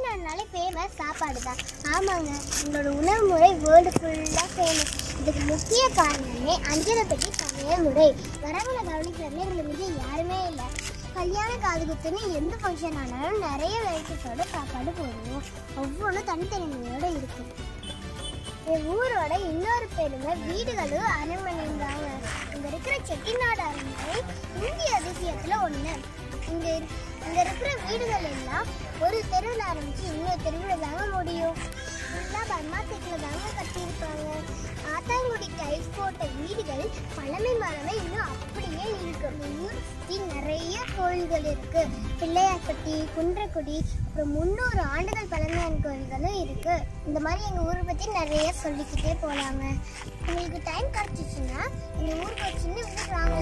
செட்டிநாடுனாலே famous சாப்பாடு தான் ஆமாங்க உங்களோட உணவு முறை வேர்ல்டு ஃபுல்லாக ஃபேமஸ் இதுக்கு முக்கிய காரணமே அஞ்சரை பெட்டி சமையல் முறை வரவங்களை கவனிக்கிறதுல எங்களுக்கு மிக யாருமே இல்லை கல்யாண காது குத்துன்னு எந்த ஃபங்க்ஷன் ஆனாலும் நிறைய வெரைட்டிஸோட சாப்பாடு போடுவோம் ஒவ்வொன்றும் தனித்தனி முறையோட இருக்கும் என் ஊரோட இன்னொரு பெருமை வீடுகளும் அரண்மனையும் தாங்க இங்க இருக்கிற செட்டிநாடு அரண்மனை இந்திய அதிசயத்துல ஒண்ணு இங்க இரு- இங்க இருக்கிற வீடுகள் எல்லாம் ஒரு தெருவில் ஆரம்பிச்சு இன்னொரு தெருவில் தாங்க முடியும் ஃபுல்லாக பர்மாசெட்டில் தாங்க கட்டியிருப்பாங்க ஆத்தாங்குடி டைல்ஸ் போட்ட வீடுகள் பழமை மரமே இன்னும் அப்படியே இருக்கு இந்த ஊர் சுற்றி நிறைய கோயில்கள் இருக்கு பிள்ளையார்பட்டி குன்றக்குடி அப்புறம் முந்நூறு ஆண்டுகள் பழமையான கோயில்களும் இருக்கு இந்த மாதிரி எங்க ஊரை பத்தி நிறைய சொல்லிக்கிட்டே போலாங்க உங்களுக்கு டைம் கிடைச்சிச்சுன்னா எங்க ஊருக்கு ஒரு சின்ன விசிட் வாங்க